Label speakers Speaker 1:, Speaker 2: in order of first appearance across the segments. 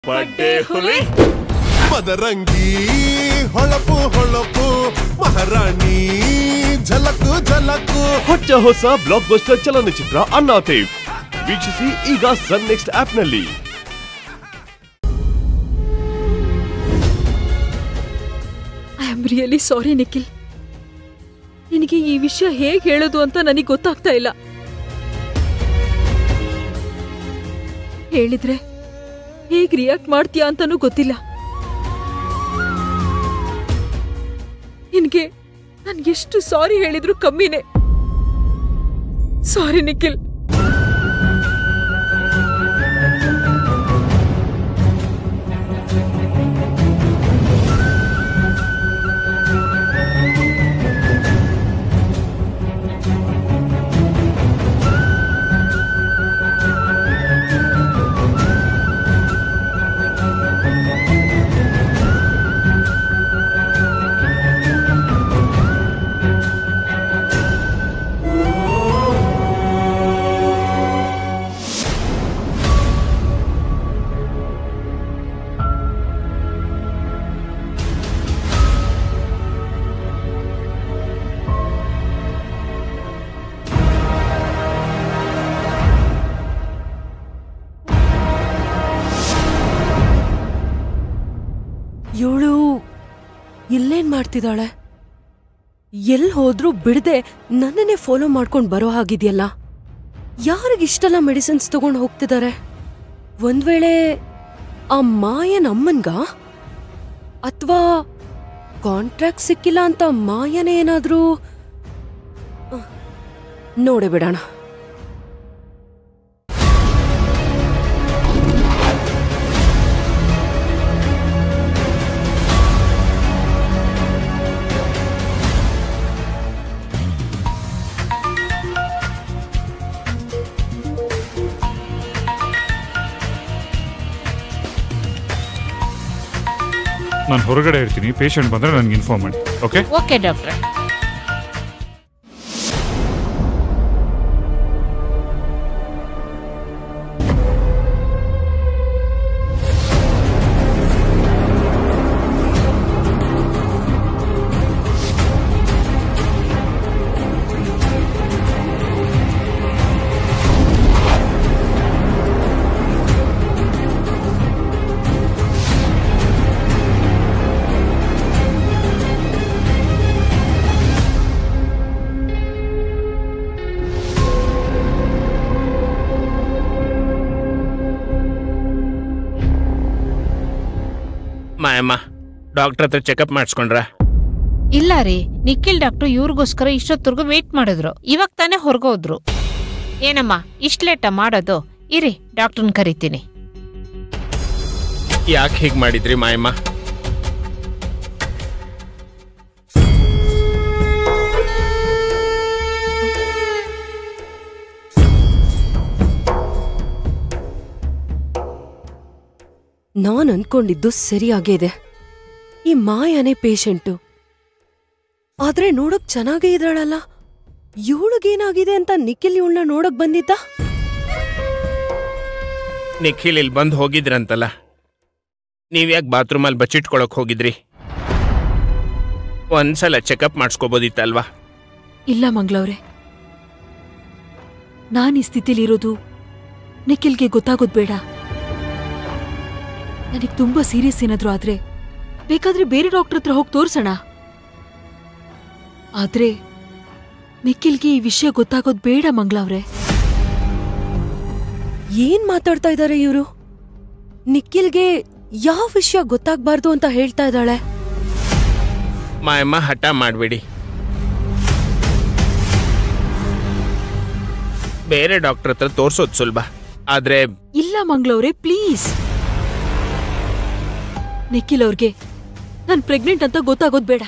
Speaker 1: ಬಡ್ಡೆ ಹುಲಿ
Speaker 2: ಮದರಂಗಿ ಹೊಳಪು ಹೊಳಪು ಮಹಾರಾಣಿ ಝಲಕು ಝಲಕು
Speaker 1: ಹೊಚ್ಚ ಹೊಸ ಬ್ಲಾಕ್ ಬಸ್ಟರ್ ಚಲನಚಿತ್ರ ಅನ್ನಾತೇವ್ ವೀಕ್ಷಿಸಿ ಈಗ ಸನ್ ನೆಕ್ಸ್ಟ್ ಆಪ್ನಲ್ಲಿ
Speaker 3: I am really sorry Nikhil ನಿನಗೆ ಈ ವಿಷಯ ಹೇಗೆ ಹೇಳೋದು ಅಂತ ನನಗೆ ಗೊತ್ತಾಗ್ತಾ ಇಲ್ಲ ಹೇಳಿದ್ರೆ ಹೇಗ್ ರಿಯಾಕ್ಟ್ ಮಾಡ್ತೀಯಾ ಅಂತಾನೂ ಗೊತ್ತಿಲ್ಲ ನಿನ್ಗೆ ನನ್ಗೆಷ್ಟು ಸಾರಿ ಹೇಳಿದ್ರು ಕಮ್ಮಿನೇ ಸಾರಿ ನಿಖಿಲ್
Speaker 4: ಇವಳು ಇಲ್ಲೇನ್ ಮಾಡ್ತಿದ್ದಾಳೆ ಎಲ್ ಹೋದ್ರೂ ಬಿಡದೆ ನನ್ನನ್ನೇ ಫಾಲೋ ಮಾಡ್ಕೊಂಡ್ ಬರೋ ಹಾಗಿದ್ಯಲ್ಲ ಯಾರಿಗಿಷ್ಟೆಲ್ಲ ಮೆಡಿಸಿನ್ಸ್ ತಗೊಂಡ್ ಹೋಗ್ತಿದ್ದಾರೆ ಒಂದ್ ವೇಳೆ ಆ ಮಾಯನ್ ಅಮ್ಮನ್ಗ ಅಥವಾ ಕಾಂಟ್ರಾಕ್ಟ್ ಸಿಕ್ಕಿಲ್ಲ ಅಂತ ಮಾಯನೇ ಏನಾದ್ರೂ ಅಹ್, ನೋಡೇ ಬಿಡೋಣ
Speaker 5: ನಾನು ಹೊರಗಡೆ ಇರ್ತೀನಿ ಪೇಷಂಟ್ ಬಂದರೆ ನನಗೆ ಇನ್ಫಾರ್ಮ್ ಮಾಡಿ ಓಕೆ
Speaker 6: ಓಕೆ ಡಾಕ್ಟ್ರೆ
Speaker 7: ಮಾಯಮ್ಮ ಡಾಕ್ಟರ್ ಹತ್ರ ಚೆಕಪ್ ಮಾಡಿಸ್ಕೊಂಡ್ರ
Speaker 6: ಇಲ್ಲ ರೀ ನಿಖಿಲ್ ಡಾಕ್ಟ್ರು ಇವ್ರಿಗೋಸ್ಕರ ಇಷ್ಟೊತ್ತರ್ಗು ವೇಟ್ ಮಾಡಿದ್ರು ಇವಾಗ ತಾನೇ ಹೊರಗೋದ್ರು ಏನಮ್ಮ ಇಷ್ಟ ಲೇಟ ಮಾಡೋದು ಇರಿ ಡಾಕ್ಟರ್ನ ಕರಿತೀನಿ
Speaker 7: ಯಾಕೆ ಹೀಗೆ ಮಾಡಿದ್ರಿ ಮಾಯಮ್ಮ
Speaker 4: ನಾನ್ ಅನ್ಕೊಂಡಿದ್ದು ಸರಿಯಾಗೇ ಇದೆ ಈ ಮಾಯನೇ ಪೇಷಂಟು ಆದ್ರೆ ನೋಡಕ್ ಚೆನ್ನಾಗೇ ಇದ್ದಾಳಲ್ಲ ಇವಳಿಗೇನಾಗಿದೆ ಅಂತ ನಿಖಿಲ್ ಇವಳನ್ನ ನೋಡಕ್ ಬಂದಿದ್ದ
Speaker 7: ನಿಖಿಲ್ ಇಲ್ಲಿ ಬಂದು ಹೋಗಿದ್ರಂತಲ್ಲ ನೀವ್ಯಾಕೆ ಬಾತ್ರೂಮಲ್ಲಿ ಬಚ್ಚಿಟ್ಕೊಳಕ್ ಹೋಗಿದ್ರಿ ಒಂದ್ಸಲ ಚೆಕಪ್ ಮಾಡಿಸ್ಕೋಬೋದಿತ್ತಲ್ವಾ
Speaker 3: ಇಲ್ಲ ಮಂಗ್ಲವ್ರೆ ನಾನು ಈ ಸ್ಥಿತಿಲಿರೋದು ನಿಖಿಲ್ಗೆ ಗೊತ್ತಾಗೋದ್ ಬೇಡ ನನಗೆ ತುಂಬಾ ಸೀರಿಯಸ್ ಏನಾದ್ರೂ ಆದ್ರೆ ಬೇಕಾದ್ರೆ ಬೇರೆ ಡಾಕ್ಟರ್ ಹತ್ರ ಹೋಗಿ ತೋರ್ಸೋಣ ಆದ್ರೆ ನಿಖಿಲ್ಗೆ ಈ ವಿಷಯ ಗೊತ್ತಾಗೋದ್ ಬೇಡ ಮಂಗ್ಲವ್ರೆ
Speaker 4: ಏನ್ ಮಾತಾಡ್ತಾ ಇದ್ದಾರೆ ಇವರು ನಿಖಿಲ್ಗೆ ಯಾವ ವಿಷಯ ಗೊತ್ತಾಗ್ಬಾರ್ದು ಅಂತ ಹೇಳ್ತಾ ಇದ್ದಾಳೆ
Speaker 7: ಮಾಯಮ್ಮ ಹಠ ಮಾಡಬೇಡಿ ಬೇರೆ ಡಾಕ್ಟರ್ ಹತ್ರ ತೋರ್ಸೋದು ಸುಲಭ ಆದ್ರೆ
Speaker 3: ಇಲ್ಲ ಮಂಗ್ಲವ್ರೆ ಪ್ಲೀಸ್ ನಿಖಿಲ್ ಅವ್ರಿಗೆ ನಾನ್ ಪ್ರೆಗ್ನೆಂಟ್ ಅಂತ ಗೊತ್ತಾಗೋದ್ ಬೇಡ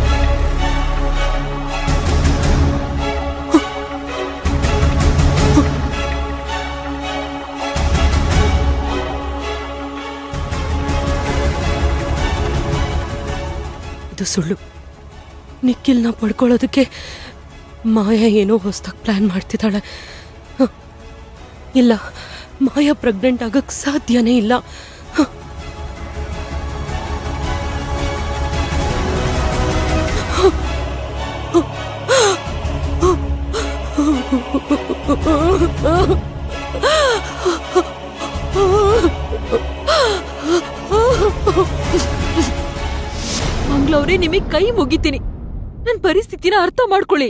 Speaker 4: ಹ ಇದು ಸುಳ್ಳು ನಿಖಿಲ್ನ ಪಡ್ಕೊಳ್ಳೋದಕ್ಕೆ ಮಾಯ ಏನೋ ಹೊಸ್ದಾಗಿ ಪ್ಲಾನ್ ಮಾಡ್ತಿದ್ದಾಳೆ ಹ. ಇಲ್ಲ ಮಾಯ ಪ್ರೆಗ್ನೆಂಟ್ ಆಗಕ್ ಸಾಧ್ಯನೇ ಇಲ್ಲ ಹ.
Speaker 3: ಮಂಗ್ಳವ್ರೆ ನಿಮಗ್ ಕೈ ಮುಗಿತೀನಿ ನನ್ ಪರಿಸ್ಥಿತಿನ ಅರ್ಥ ಮಾಡ್ಕೊಳ್ಳಿ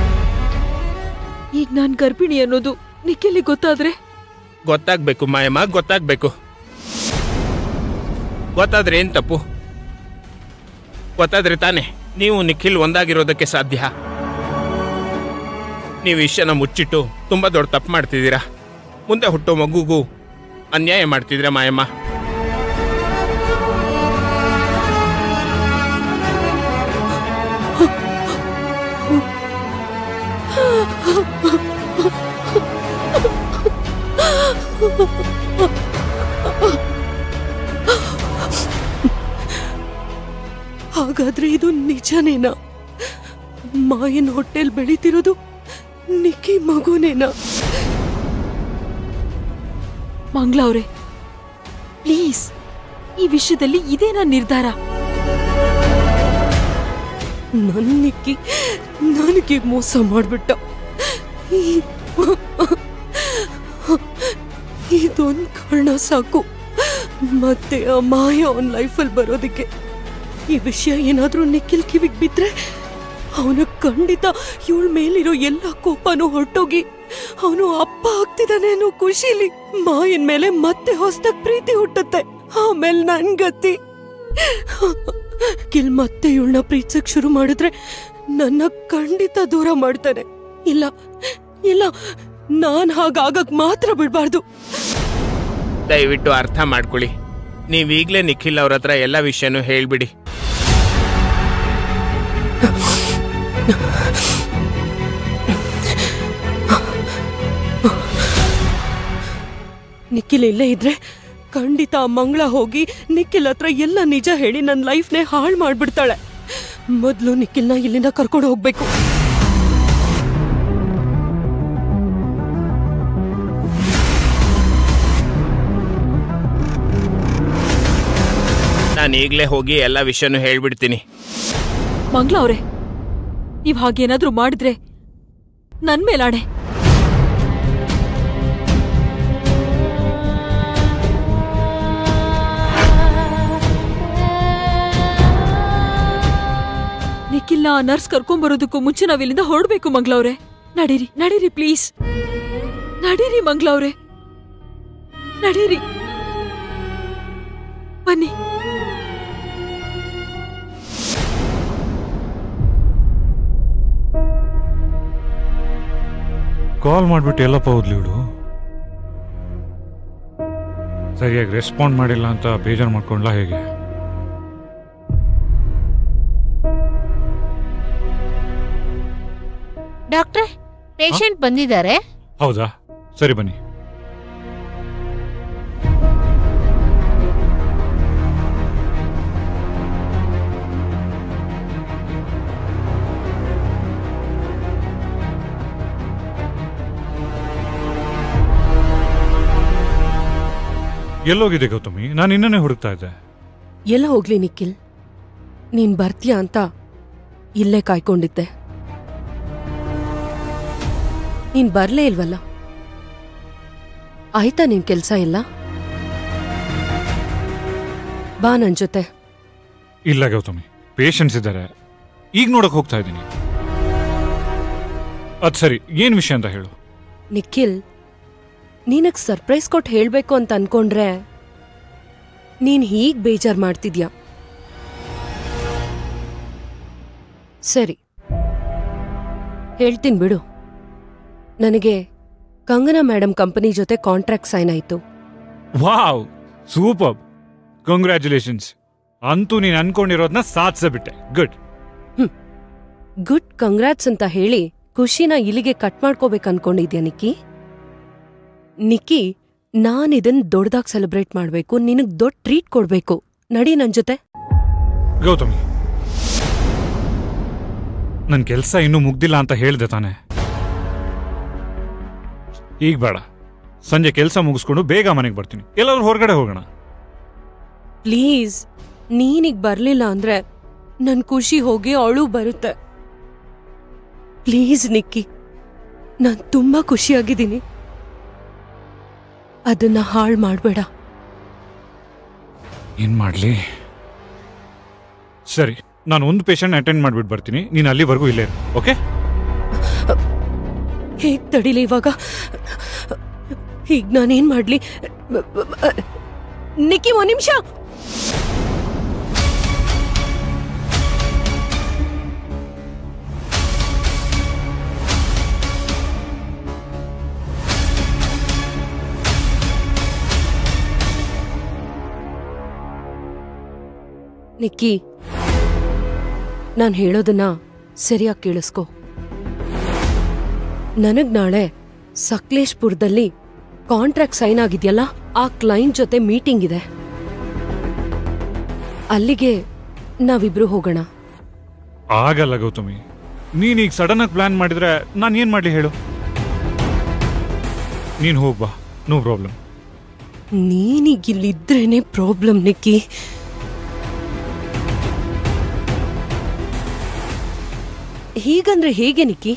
Speaker 3: ಈಗ ನಾನ್ ಗರ್ಭಿಣಿ ಅನ್ನೋದು ನಿಖಿಲಿ ಗೊತ್ತಾದ್ರೆ
Speaker 7: ಗೊತ್ತಾಗ್ಬೇಕು ಮಾಯಮ್ಮ ಗೊತ್ತಾಗ್ಬೇಕು ಗೊತ್ತಾದ್ರೆ ಏನ್ ತಪ್ಪು ಗೊತ್ತಾದ್ರೆ ತಾನೆ ನೀವು ನಿಖಿಲ್ ಒಂದಾಗಿರೋದಕ್ಕೆ ಸಾಧ್ಯ ನೀವು ವಿಷಯನ ಮುಚ್ಚಿಟ್ಟು ತುಂಬಾ ದೊಡ್ಡ ತಪ್ಪು ಮಾಡ್ತಿದ್ದೀರಾ ಮುಂದೆ ಹುಟ್ಟೋ ಮಗುಗೂ ಅನ್ಯಾಯ ಮಾಡ್ತಿದ್ದೀರಾ ಮಾಯಮ್ಮ
Speaker 4: ಹಾಗಾದ್ರೆ ಇದು ನಿಜನೇನಾ ಮಾಯನ್ ಹೊಟ್ಟೆಲ್ ಬೆಳೀತಿರೋದು ನಿಕ್ಕಿ ಮಗುನೇನಾ
Speaker 3: ಮಂಗ್ಳವ್ರೆ ಪ್ಲೀಸ್ ಈ ವಿಷಯದಲ್ಲಿ ಇದೇನಾ ನಿರ್ಧಾರ
Speaker 4: ನನ್ ನಿಕ್ಕಿ ನನಗೆ ಮೋಸ ಮಾಡ್ಬಿಟ್ಟ ಇದೊಂದ್ ಕಾರಣ ಸಾಕು ಮತ್ತೆ ಆ ಮಾಯ ಅವನ್ ಲೈಫಲ್ಲಿ ಬರೋದಕ್ಕೆ ಈ ವಿಷಯ ಏನಾದ್ರೂ ನಿಖಿಲ್ ಕಿವಿಗ್ ಬಿದ್ರೆ ಅವನು ಖಂಡಿತ ಇವಳ ಮೇಲಿರೋ ಎಲ್ಲ ಕೋಪನೂ ಹೊರಟೋಗಿ ಅವನು ಅಪ್ಪ ಆಗ್ತಿದ್ದಾನೆ ಅನ್ನೋ ಖುಷಿಲಿ ಮಾಯನ್ ಮೇಲೆ ಮತ್ತೆ ಹೊಸ್ದಾಗ್ ಪ್ರೀತಿ ಹುಟ್ಟುತ್ತೆ ಆಮೇಲೆ ನನ್ ಗತಿ ಕಿಲ್ ಮತ್ತೆ ಇವಳನ್ನ ಪ್ರೀತಿಸಕ್ ಶುರು ಮಾಡಿದ್ರೆ ನನ್ನ ಖಂಡಿತ ದೂರ ಮಾಡ್ತಾನೆ ಇಲ್ಲ ಇಲ್ಲ ನಾನ್ ಹಾಗಾಗಕ್ ಮಾತ್ರ ಬಿಡ್ಬಾರ್ದು
Speaker 7: ದಯವಿಟ್ಟು ಅರ್ಥ ಮಾಡ್ಕೊಳ್ಳಿ ನೀವೀಗಲೇ ನಿಖಿಲ್ ಅವ್ರ ಹತ್ರ ಎಲ್ಲ ವಿಷಯನೂ ಹೇಳ್ಬಿಡಿ
Speaker 4: ನಿಖಿಲ್ ಇಲ್ಲೇ ಇದ್ರೆ ಖಂಡಿತ ಆ ಮಂಗಳ ಹೋಗಿ ನಿಖಿಲ್ ಹತ್ರ ಎಲ್ಲ ನಿಜ ಹೇಳಿ ನನ್ನ ಲೈಫ್ನೇ ಹಾಳು ಮಾಡ್ಬಿಡ್ತಾಳೆ ಮೊದಲು ನಿಖಿಲ್ನ ಇಲ್ಲಿಂದ ಕರ್ಕೊಂಡು ಹೋಗ್ಬೇಕು
Speaker 7: ನಾನು ಈಗಲೇ ಹೋಗಿ ಎಲ್ಲ ವಿಷಯನೂ ಹೇಳ್ಬಿಡ್ತೀನಿ
Speaker 3: ಮಂಗ್ಳವ್ರೆ ನೀವ್ ಹಾಗೇನಾದ್ರೂ ಮಾಡಿದ್ರೆ ನನ್ ಮೇಲಾಣೆ ನಿಖಿಲ್ನ ಆ ನರ್ಸ್ ಕರ್ಕೊಂಬರೋದಕ್ಕೂ ಮುಂಚೆ ನಾವಿಲ್ಲಿಂದ ಹೊರಡ್ಬೇಕು ಮಂಗ್ಳವ್ರೆ ನಡೀರಿ ನಡೀರಿ ಪ್ಲೀಸ್ ನಡೀರಿ ಮಂಗ್ಳವ್ರೆ ನಡೀರಿ ಬನ್ನಿ
Speaker 5: ಕಾಲ್ ಮಾಡ್ಬಿಟ್ಟು ಎಲ್ಲಪ್ಪ ಹೋದ್ಲಿ ಇವಳು ಸರಿಯಾಗಿ ರೆಸ್ಪಾಂಡ್ ಮಾಡಿಲ್ಲ ಅಂತ ಬೇಜಾರು ಮಾಡ್ಕೊಂಡ್ಲಾ ಹೇಗೆ
Speaker 6: ಡಾಕ್ಟ್ರೆ ಪೇಷಂಟ್ ಬಂದಿದ್ದಾರೆ
Speaker 5: ಹೌದಾ ಸರಿ ಬನ್ನಿ ಎಲ್ಲೋಗಿದೆ ಗೌತಮಿ ನಾನು ಇನ್ನನೇ ಹುಡುಕ್ತಾ ಇದ್ದೆ
Speaker 4: ಎಲ್ಲ ಹೋಗ್ಲಿ ನಿಖಿಲ್ ನೀನ್ ಬರ್ತೀಯ ಅಂತ ಇಲ್ಲೇ ಕಾಯ್ಕೊಂಡಿದ್ದೆ ನೀನ್ ಬರ್ಲೇ ಇಲ್ವಲ್ಲ ಆಯ್ತಾ ನಿನ್ ಕೆಲ್ಸ ಎಲ್ಲ ಬಾ ನನ್ ಜೊತೆ
Speaker 5: ಇಲ್ಲ ಗೌತಮಿ ಪೇಷಂಟ್ಸ್ ಇದ್ದಾರೆ ಈಗ ನೋಡಕ್ ಹೋಗ್ತಾ ಇದ್ದೀನಿ ಅದ್ ಸರಿ ಏನ್ ವಿಷಯ ಅಂತ ಹೇಳು
Speaker 4: ನಿಖಿಲ್ ನೀನಗ್ ಸರ್ಪ್ರೈಸ್ ಕೊಟ್ಟು ಹೇಳ್ಬೇಕು ಅಂತ ಅನ್ಕೊಂಡ್ರೆ ನೀನ್ ಹೀಗ್ ಬೇಜಾರ್ ಮಾಡ್ತಿದ್ಯಾ ಸರಿ ಹೇಳ್ತೀನಿ ಬಿಡು ನನಗೆ ಕಂಗನಾ ಮೇಡಮ್ ಕಂಪನಿ ಜೊತೆ ಕಾಂಟ್ರಾಕ್ಟ್ ಸೈನ್ ಆಯ್ತು
Speaker 5: ವಾವ್ ಸೂಪರ್ ಕಂಗ್ರ್ಯಾಚುಲೇಷನ್ಸ್ ಅಂತೂ ನೀನ್ ಅನ್ಕೊಂಡಿರೋದನ್ನ ಸಾಧಿಸಬಿಟ್ಟೆ ಗುಡ್
Speaker 4: ಗುಡ್ ಕಂಗ್ರಾಟ್ಸ್ ಅಂತ ಹೇಳಿ ಖುಷಿನ ಇಲ್ಲಿಗೆ ಕಟ್ ಮಾಡ್ಕೋಬೇಕು ಅನ್ಕೊಂಡಿದ್ಯಾ ನಿಕ್ಕಿ ನಿಕ್ಕಿ ನಾನ್ ಇದನ್ ದೊಡ್ಡದಾಗ್ ಸೆಲೆಬ್ರೇಟ್ ಮಾಡ್ಬೇಕು ನಿನಗ್ ದೊಡ್ಡ ಟ್ರೀಟ್ ಕೊಡ್ಬೇಕು ನಡಿ ನನ್ ಜೊತೆ
Speaker 5: ಗೌತಮಿ ನನ್ನ ಕೆಲಸ ಇನ್ನೂ ಮುಗ್ದಿಲ್ಲ ಅಂತ ಹೇಳ್ದೆ ತಾನೆ ಈಗ ಬೇಡ ಸಂಜೆ ಕೆಲಸ ಮುಗಿಸ್ಕೊಂಡು ಬೇಗ ಮನೆಗೆ ಬರ್ತೀನಿ ಎಲ್ಲಾದ್ರೂ ಹೊರಗಡೆ ಹೋಗೋಣ
Speaker 4: ಪ್ಲೀಸ್ ನೀನೀಗ್ ಬರ್ಲಿಲ್ಲ ಅಂದ್ರೆ ನನ್ ಖುಷಿ ಹೋಗಿ ಅಳು ಬರುತ್ತೆ ಪ್ಲೀಸ್ ನಿಕ್ಕಿ ನಾನ್ ತುಂಬಾ ಖುಷಿಯಾಗಿದ್ದೀನಿ ಅದನ್ನ ಹಾಳು ಮಾಡ್ಬೇಡ
Speaker 5: ಏನ್ ಮಾಡ್ಲಿ ಸರಿ ನಾನು ಒಂದು ಪೇಷಂಟ್ ಅಟೆಂಡ್ ಮಾಡ್ಬಿಟ್ಟು ಬರ್ತೀನಿ ನೀನು ಅಲ್ಲಿವರೆಗೂ ಇಲ್ಲೇ ಇರು ಓಕೆ
Speaker 4: ಹೇಗ್ ತಡಿಲಿ ಇವಾಗ ಈಗ ನಾನೇನ್ ಮಾಡ್ಲಿ ನಿಕ್ಕಿ ಒಂದ್ ನಿಮಿಷ ನಿಕ್ಕಿ ನಾನು ಹೇಳೋದನ್ನ ಸರಿಯಾಗಿ ಕೇಳಿಸ್ಕೊ ನನಗ್ ನಾಳೆ ಸಕ್ಲೇಶ್ಪುರದಲ್ಲಿ ಕಾಂಟ್ರಾಕ್ಟ್ ಸೈನ್ ಆಗಿದೆಯಲ್ಲ ಆ ಕ್ಲೈಂಟ್ ಜೊತೆ ಮೀಟಿಂಗ್ ಇದೆ ಅಲ್ಲಿಗೆ ನಾವಿಬ್ರು ಹೋಗೋಣ
Speaker 5: ಆಗಲ್ಲ ಗೌತಮಿ ನೀನೀಗ ಸಡನ್ ಆಗಿ ಪ್ಲಾನ್ ಮಾಡಿದ್ರೆ ನಾನು ಏನ್ ಮಾಡ್ಲಿ ಹೇಳು ನೀನು ಹೋಗ್ಬಾ ನೋ ಪ್ರಾಬ್ಲಮ್
Speaker 4: ನೀನೀಗ ಇಲ್ಲಿದ್ರೇನೆ ಪ್ರಾಬ್ಲಮ್ ನಿಕ್ಕಿ ಹೀಗಂದ್ರೆ ಹೇಗೆ ನಿಕ್ಕಿ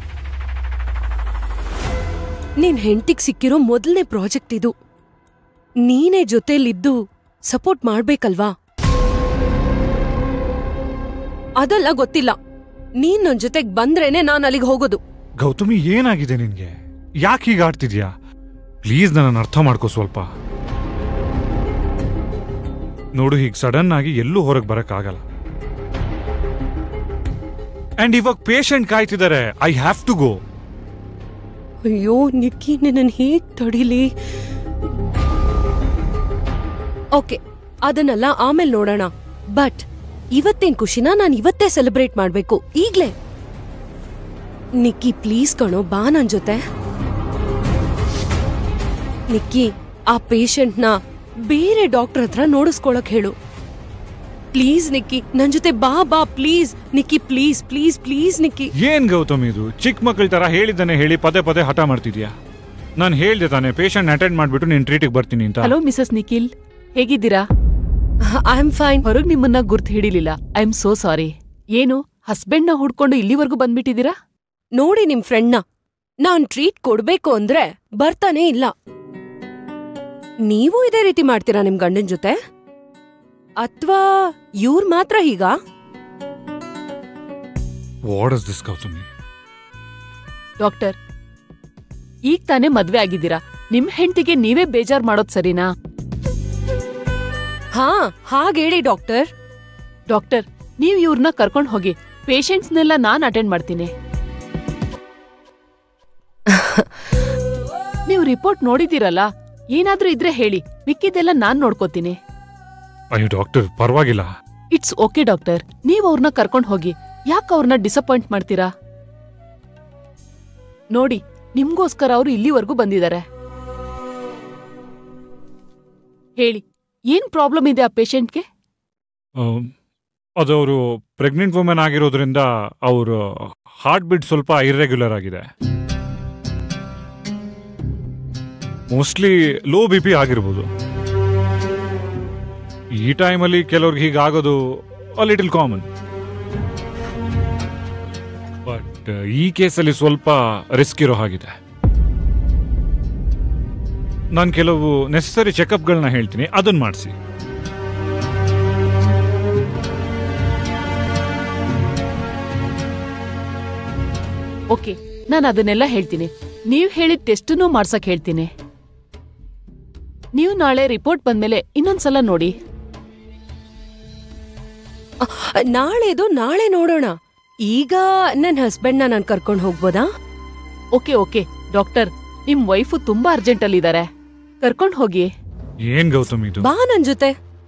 Speaker 4: ನೀನ್ ಹೆಂಡತಿಗ್ ಸಿಕ್ಕಿರೋ ಮೊದಲನೇ ಪ್ರಾಜೆಕ್ಟ್ ಇದು ನೀನೇ ಜೊತೆಲಿದ್ದು ಸಪೋರ್ಟ್ ಮಾಡ್ಬೇಕಲ್ವಾ ಅದೆಲ್ಲ ಗೊತ್ತಿಲ್ಲ ನೀನ್ ನನ್ ಜೊತೆಗ್ ಬಂದ್ರೇನೆ ನಾನ್ ಅಲ್ಲಿಗೆ ಹೋಗೋದು
Speaker 5: ಗೌತಮಿ ಏನಾಗಿದೆ ನಿನ್ಗೆ ಯಾಕೆ ಹೀಗೆ ಆಡ್ತಿದ್ಯಾ ಪ್ಲೀಸ್ ನನ್ನ ಅರ್ಥ ಮಾಡ್ಕೋ ಸ್ವಲ್ಪ ನೋಡು ಹೀಗೆ ಸಡನ್ ಆಗಿ ಎಲ್ಲೂ ಹೊರಗೆ ಬರಕ್ಕಾಗಲ್ಲ ಅಂಡ್ ಇವಾಗ ಪೇಷಂಟ್ ಕಾಯ್ತಿದ್ದಾರೆ ಐ ಹ್ಯಾವ್ ಟು ಗೋ
Speaker 4: ಅಯ್ಯೋ ನಿಕ್ಕಿ ನಿನ್ನ ಹೇಗ್ ತಡಿಲಿ ಓಕೆ ಅದನ್ನೆಲ್ಲ ಆಮೇಲೆ ನೋಡೋಣ ಬಟ್ ಇವತ್ತೇನ್ ಖುಷಿನ ನಾನು ಇವತ್ತೇ ಸೆಲೆಬ್ರೇಟ್ ಮಾಡ್ಬೇಕು ಈಗ್ಲೇ ನಿಕ್ಕಿ ಪ್ಲೀಸ್ ಕಣೋ ಬಾ ನನ್ ಜೊತೆ ನಿಕ್ಕಿ ಆ ಪೇಷಂಟ್ನ ಬೇರೆ ಡಾಕ್ಟರ್ ಹತ್ರ ನೋಡಿಸ್ಕೊಳಕ್ ಹೇಳು ಪ್ಲೀಸ್ ನಿಕ್ಕಿ ನನ್ ಜೊತೆ ಬಾ ಬಾ please Nikki please please please Nikki
Speaker 5: ಏನ್ ಗೌತಮ್ ಇದು ಚಿಕ್ಕ ಮಕ್ಕಳ ತರ ಹೇಳಿದ್ದಾನೆ ಹೇಳಿ ಪದೇ ಪದೇ ಹಠ ಮಾಡ್ತಿದ್ಯಾ ನಾನು ಹೇಳ್ದೆ ತಾನೆ ಪೇಷಂಟ್ ಅಟೆಂಡ್ ಮಾಡ್ಬಿಟ್ಟು ನೀನ್ ಟ್ರೀಟಿಗೆ ಬರ್ತೀನಿ ಅಂತ
Speaker 8: ಹಲೋ ಮಿಸಸ್ ನಿಖಿಲ್ ಹೇಗಿದ್ದೀರಾ
Speaker 4: ಐ ಆಮ್ ಫೈನ್
Speaker 8: ಹೊರಗ್ ನಿಮ್ಮನ್ನ ಗುರ್ತು ಹಿಡಿಲಿಲ್ಲ ಐ ಆಮ್ ಸೋ ಸಾರಿ ಏನು ಹಸ್ಬೆಂಡ್ನ ಹುಡ್ಕೊಂಡು ಇಲ್ಲಿವರೆಗೂ ಬಂದ್ಬಿಟ್ಟಿದ್ದೀರಾ
Speaker 4: ನೋಡಿ ನಿಮ್ ಫ್ರೆಂಡ್ನ ನಾನ್ ಟ್ರೀಟ್ ಕೊಡ್ಬೇಕು ಅಂದ್ರೆ ಬರ್ತಾನೆ ಇಲ್ಲ ನೀವು ಇದೇ ರೀತಿ ಮಾಡ್ತೀರಾ ನಿಮ್ ಗಂಡನ್ ಜೊತೆ ಅಥವಾ ಇವ್ರ್ ಮಾತ್ರ ಹೀಗ
Speaker 5: what is this Gautami
Speaker 8: doctor ಈಗ ತಾನೇ ಮದ್ವೆ ಆಗಿದ್ದೀರಾ ನಿಮ್ ಹೆಂಡತಿಗೆ ನೀವೇ ಬೇಜಾರ್ ಮಾಡೋದ್ ಸರಿನಾ
Speaker 4: ಹಾ ಹಾಗೇಳಿ ಡಾಕ್ಟರ್
Speaker 8: ಡಾಕ್ಟರ್ ನೀವ್ ಇವ್ರನ್ನ ಕರ್ಕೊಂಡ್ ಹೋಗಿ ಪೇಷಂಟ್ಸ್ನೆಲ್ಲ ನಾನ್ ಅಟೆಂಡ್ ಮಾಡ್ತೀನಿ ನೀವು ರಿಪೋರ್ಟ್ ನೋಡಿದಿರಲ್ಲ ಏನಾದ್ರೂ ಇದ್ರೆ ಹೇಳಿ ಮಿಕ್ಕಿದ್ದೆಲ್ಲ ನಾನ್ ನೋಡ್ಕೋತೀನಿ
Speaker 5: ಅಯ್ಯೋ ಡಾಕ್ಟರ್ ಪರವಾಗಿಲ್ಲ
Speaker 8: ಇಟ್ಸ್ ಓಕೆ ಡಾಕ್ಟರ್ ನೀವ್ ಅವ್ರನ್ನ ಕರ್ಕೊಂಡ್ ಹೋಗಿ ಯಾಕೆ ಅವ್ರನ್ನ ಡಿಸಪಾಯಿಂಟ್ ಮಾಡ್ತೀರಾ ನೋಡಿ ನಿಮ್ಗೋಸ್ಕರ ಅವ್ರು ಇಲ್ಲಿವರೆಗೂ ಬಂದಿದ್ದಾರೆ ಹೇಳಿ ಏನ್ ಪ್ರಾಬ್ಲಮ್ ಇದೆ ಆ ಪೇಷಂಟ್ಗೆ
Speaker 5: ಆಮ್, ಅದು ಅವರು ಪ್ರೆಗ್ನೆಂಟ್ ವುಮೆನ್ ಆಗಿರೋದ್ರಿಂದ ಅವರು ಹಾರ್ಟ್ ಬೀಟ್ ಸ್ವಲ್ಪ ಇರ್ರೆಗ್ಯುಲರ್ ಆಗಿದೆ ಮೋಸ್ಟ್ಲಿ ಲೋ ಬಿ ಪಿ ಆಗಿರ್ಬೋದು ಈ ಟೈಮಲ್ಲಿ ಕೆಲವ್ರಿಗೆ ಹೀಗಾಗೋದು ಲಿಟಲ್ ಕಾಮನ್ ಬಟ್ ಈ ಕೇಸಲ್ಲಿ ಸ್ವಲ್ಪ ರಿಸ್ಕ್ ಇರೋ ಹಾಗಿದೆ ನಾನು ಕೆಲವು ನೆಸಸರಿ ಚೆಕಪ್ಗಳನ್ನ ಹೇಳ್ತೀನಿ ಅದನ್ನ ಮಾಡಿಸಿ
Speaker 8: ಓಕೆ ನಾನು ಅದನ್ನೆಲ್ಲ ಹೇಳ್ತೀನಿ ನೀವ್ ಹೇಳಿದ ಟೆಸ್ಟನ್ನು ಮಾಡ್ಸಕ್ ಹೇಳ್ತೀನಿ ನೀವು ನಾಳೆ ರಿಪೋರ್ಟ್ ಬಂದ್ಮೇಲೆ ಇನ್ನೊಂದ್ಸಲ ನೋಡಿ
Speaker 4: ನಾಳೆದು ನಾಳೆ ನೋಡೋಣ ಈಗ ನನ್ ಹಸ್ಬೆಂಡ್ನ ನಾನ್ ಕರ್ಕೊಂಡ್ ಹೋಗ್ಬೋದಾ
Speaker 8: ಓಕೆ ಓಕೆ ಡಾಕ್ಟರ್ ನಿಮ್ ವೈಫು ತುಂಬಾ ಅರ್ಜೆಂಟ್ ಅಲ್ಲಿ ಇದಾರೆ ಕರ್ಕೊಂಡ್ ಹೋಗಿ
Speaker 5: ಏನ್ ಗೌತಮ್ ಇದು
Speaker 4: ಬಾ ನನ್ ಜೊತೆ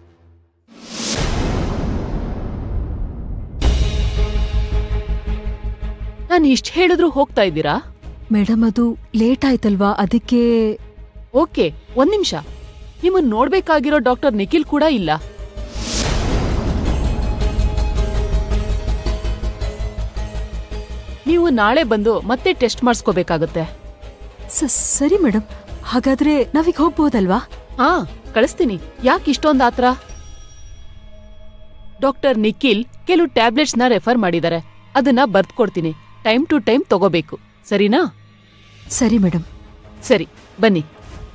Speaker 8: ನಾನು ಇಷ್ಟ ಹೇಳಿದ್ರು ಹೋಗ್ತಾ ಇದ್ದೀರಾ
Speaker 3: ಮೇಡಮ್ ಅದು ಲೇಟ್ ಆಯ್ತಲ್ವಾ ಅದಕ್ಕೆ
Speaker 8: ಓಕೆ ಒಂದ್ ನಿಮಿಷ ನಿಮ್ಮನ್ ನೋಡ್ಬೇಕಾಗಿರೋ ಡಾಕ್ಟರ್ ನಿಖಿಲ್ ಕೂಡ ಇಲ್ಲ ನೀವು ನಾಳೆ ಬಂದು ಮತ್ತೆ ಟೆಸ್ಟ್ ಮಾಡಿಸ್ಕೋಬೇಕಾಗುತ್ತೆ
Speaker 3: ಸ- ಸರಿ ಮೇಡಮ್ ಹಾಗಾದ್ರೆ ನಾವೀಗ ಹೋಗ್ಬೋದಲ್ವಾ
Speaker 8: ಹಾ ಕಳಿಸ್ತೀನಿ ಯಾಕೆ ಇಷ್ಟೊಂದು ಆತ್ರ ಡಾಕ್ಟರ್ ನಿಖಿಲ್ ಕೆಲವು ಟ್ಯಾಬ್ಲೆಟ್ಸ್ ನ ರೆಫರ್ ಮಾಡಿದ್ದಾರೆ ಅದನ್ನ ಬರ್ದ್ಕೊಡ್ತೀನಿ ಟೈಮ್ ಟು ಟೈಮ್ ತಗೋಬೇಕು ಸರಿನಾ
Speaker 3: ಸರಿ ಮೇಡಮ್
Speaker 8: ಸರಿ ಬನ್ನಿ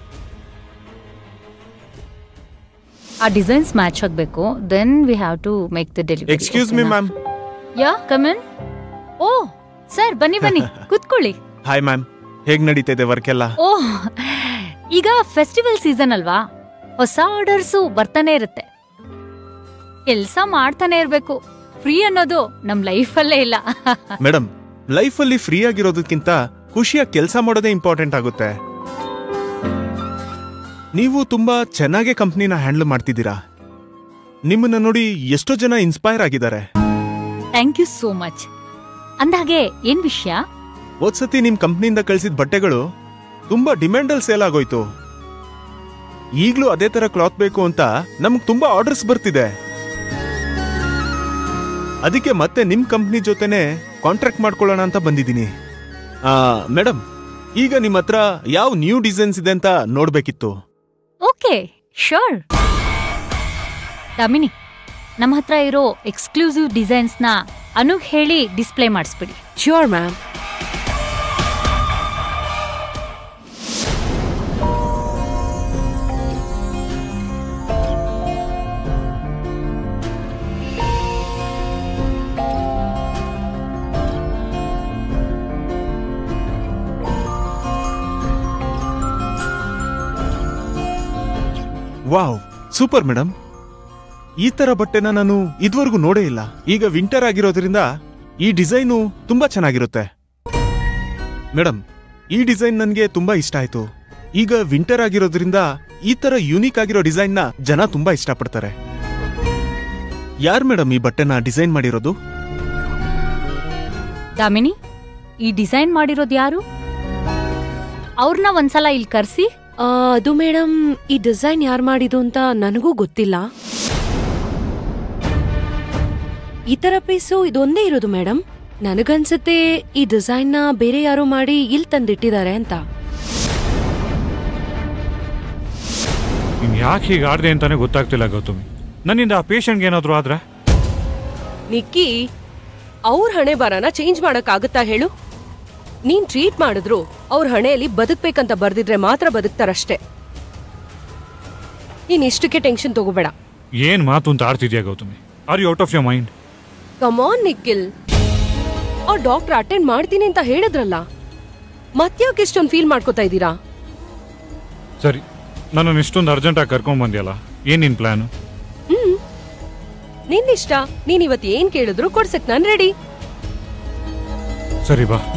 Speaker 9: ಆ ಡಿಸೈನ್ಸ್ ಮ್ಯಾಚ್ ಆಗಬೇಕು then we have to make the delivery
Speaker 10: excuse me ma'am
Speaker 9: yeah come on oh sir ಬನ್ನಿ ಬನ್ನಿ ಕೂತ್ಕೊಳ್ಳಿ
Speaker 10: ಹಾಯ್ ಮ್ಯಾಮ್ ಹೇಗ್ ನಡೀತಾ ಇದೆ ವರ್ಕ್ ಎಲ್ಲ
Speaker 9: ಓ ಈಗ ಫೆಸ್ಟಿವಲ್ ಸೀಸನ್ ಅಲ್ವಾ ಹೊಸ ಆರ್ಡರ್ಸು ಬರ್ತಾನೆ ಇರುತ್ತೆ ಕೆಲ್ಸ ಮಾಡ್ತಾನೆ ಇರ್ಬೇಕು ಫ್ರೀ ಅನ್ನೋದು ನಮ್ ಲೈಫಲ್ಲೇ ಇಲ್ಲ
Speaker 10: ಮೇಡಮ್ ಲೈಫಲ್ಲಿ ಫ್ರೀ ಆಗಿರೋದಕ್ಕಿಂತ ಖುಷಿಯಾಗಿ ಕೆಲಸ ಮಾಡೋದೇ ಇಂಪಾರ್ಟೆಂಟ್ ಆಗುತ್ತೆ ನೀವು ತುಂಬಾ ಚೆನ್ನಾಗಿ ಕಂಪ್ನಿನ ಹ್ಯಾಂಡಲ್ ಮಾಡ್ತಿದ್ದೀರಾ ನಿಮ್ಮನ್ನ ನೋಡಿ ಎಷ್ಟೋ ಜನ ಇನ್ಸ್ಪೈರ್ ಆಗಿದ್ದಾರೆ
Speaker 9: ಥ್ಯಾಂಕ್ ಯು ಸೋ ಮಚ್ ಅಂದಾಗೆ ಏನ್ ವಿಷಯ
Speaker 10: ಹೋದ್ಸತಿ ನಿಮ್ ಕಂಪ್ನಿಯಿಂದ ಕಳ್ಸಿದ ಬಟ್ಟೆಗಳು ತುಂಬಾ ಡಿಮ್ಯಾಂಡಲ್ ಸೇಲ್ ಆಗೋಯ್ತು ಈಗ್ಲೂ ಅದೇ ತರ ಕ್ಲಾತ್ ಬೇಕು ಅಂತ ನಮ್ಗ್ ತುಂಬಾ ಆರ್ಡರ್ಸ್ ಬರ್ತಿದೆ ಅದಕ್ಕೆ ಮತ್ತೆ ನಿಮ್ ಕಂಪ್ನಿ ಜೊತೆನೆ ಕಾಂಟ್ರಾಕ್ಟ್ ಮಾಡ್ಕೊಳ್ಳೋಣ ಅಂತ ಬಂದಿದ್ದೀನಿ ಆ ಮೇಡಮ್ ಈಗ ನಿಮ್ ಹತ್ರ ಯಾವ ನ್ಯೂ ಡಿಸೈನ್ಸ್ ಇದೆ ಅಂತ ನೋಡ್ಬೇಕಿತ್ತು
Speaker 9: ಓಕೆ ಶೋರ್ ದಾಮಿನಿ ನಮ್ಮ ಹತ್ರ ಇರೋ ಎಕ್ಸ್ಕ್ಲೂಸಿವ್ ಡಿಸೈನ್ಸ್ನ ಅನುಗ್ ಹೇಳಿ ಡಿಸ್ಪ್ಲೇ ಮಾಡಿಸ್ಬಿಡಿ
Speaker 4: sure ma'am
Speaker 10: wow super madam ಈ ತರ ಬಟ್ಟೆನ ನಾನು ಇದುವರೆಗೂ ನೋಡೇ ಇಲ್ಲ ಈಗ ವಿಂಟರ್ ಆಗಿರೋದ್ರಿಂದ ಈ ಡಿಸೈನು ತುಂಬಾ ಚೆನ್ನಾಗಿರುತ್ತೆ ಮೇಡಮ್ ಈ ಡಿಸೈನ್ ನನಗೆ ತುಂಬಾ ಇಷ್ಟ ಆಯ್ತು ಈಗ ವಿಂಟರ್ ಆಗಿರೋದ್ರಿಂದ ಈ ತರ ಯೂನಿಕ್ ಆಗಿರೋ ಡಿಸೈನ್ನ ಜನ ತುಂಬಾ ಇಷ್ಟಪಡ್ತಾರೆ ಯಾರ್ ಮೇಡಮ್ ಈ ಬಟ್ಟೆನ ಡಿಸೈನ್ ಮಾಡಿರೋದು
Speaker 9: ದಾಮಿನಿ ಈ ಡಿಸೈನ್ ಮಾಡಿರೋದು ಯಾರು ಅವ್ರನ್ನ ಒಂದ್ಸಲ ಇಲ್ಲಿ ಕರ್ಸಿ
Speaker 4: ಆ, ಅದು ಮೇಡಮ್ ಈ ಡಿಸೈನ್ ಯಾರು ಮಾಡಿದ್ದು ಅಂತ ನನಗೂ ಗೊತ್ತಿಲ್ಲ ಈ ತರ ಪೀಸು ಇದೊಂದೇ ಇರೋದು ಮೇಡಮ್ ನನಗನ್ಸುತ್ತೆ ಈ ಡಿಸೈನ್ ನ ಬೇರೆ ಯಾರೋ ಮಾಡಿ ಇಲ್ಲಿ ತಂದಿಟ್ಟಿದ್ದಾರೆ ಅಂತ
Speaker 5: ನೀನ್ ಯಾಕೆ ಹೀಗೆ ಆಡ್ದೆ ಅಂತಾನೆ ಗೊತ್ತಾಗ್ತಿಲ್ಲ ಗೌತಮಿ ನನ್ನಿಂದ ಆ ಪೇಷಂಟ್ಗೆ ಏನಾದ್ರು ಆದ್ರೆ
Speaker 4: ನಿಕ್ಕಿ ಅವ್ರ ಹಣೆ ಬರನ ಚೇಂಜ್ ಮಾಡಕ್ಕಾಗತ್ತಾ ಹೇಳು ನೀನ್ ಟ್ರೀಟ್ ಮಾಡಿದ್ರು ಅವ್ರ ಹಣೆಯಲ್ಲಿ ಬದುಕ್ಬೇಕಂತ ಬರ್ದಿದ್ರೆ ಮಾತ್ರ ಬದುಕ್ತಾರಷ್ಟೇ ನೀನ್ ಇಷ್ಟಕ್ಕೆ ಟೆನ್ಷನ್ ತಗೋಬೇಡ
Speaker 5: ಏನ್ ಮಾತು ಅಂತ ಆಡ್ತಿದ್ಯಾ Gautami are you out of your mind
Speaker 4: come on Nikhil ಆ ಡಾಕ್ಟರ್ ಅಟೆಂಡ್ ಮಾಡ್ತೀನಿ ಅಂತ ಹೇಳಿದ್ರಲ್ಲ ಮತ್ಯಾಕೆ ಇಷ್ಟೊಂದು ಫೀಲ್ ಮಾಡ್ಕೋತಾ ಇದ್ದೀರಾ
Speaker 5: ಸರಿ ನನ್ನನ್ನು ಇಷ್ಟೊಂದು ಅರ್ಜೆಂಟಾಗಿ ಕರ್ಕೊಂಡ್ ಬಂದ್ಯಲ್ಲ ಏನ್ ನಿನ್ ಪ್ಲಾನು
Speaker 4: ಹ್ಮ್ ನಿನ್ನಿಷ್ಟ ನೀನ್ ಇವತ್ ಏನ್ ಕೇಳಿದ್ರು ಕೊಡ್ಸಕ್ ನಾನ್ ರೆಡಿ
Speaker 5: ಸರಿ ಬಾ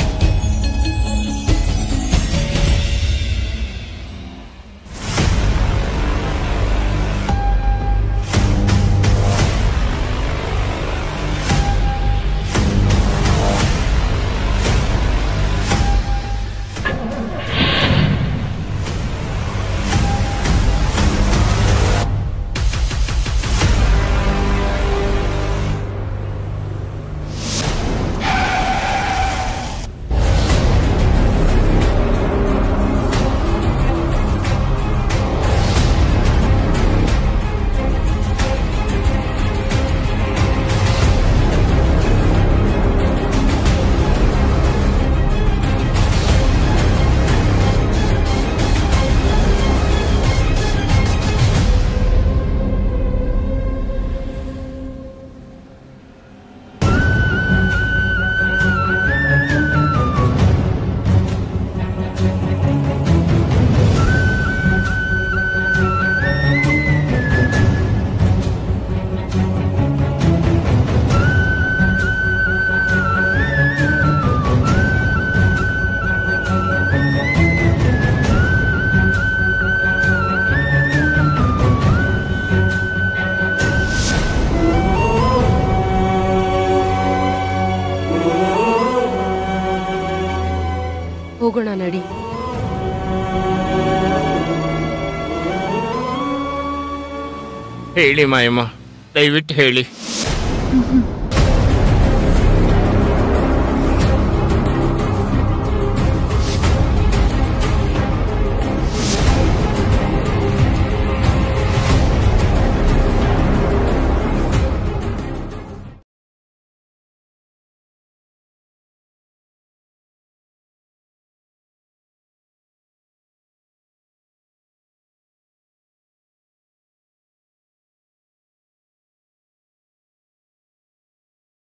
Speaker 4: ಹೋಗೋಣ ನಡಿ
Speaker 7: ಹೇಳಿ ಮಾಯಮ್ಮ ದಯವಿಟ್ಟು ಹೇಳಿ
Speaker 9: ಮ್ಹ್ಮ್.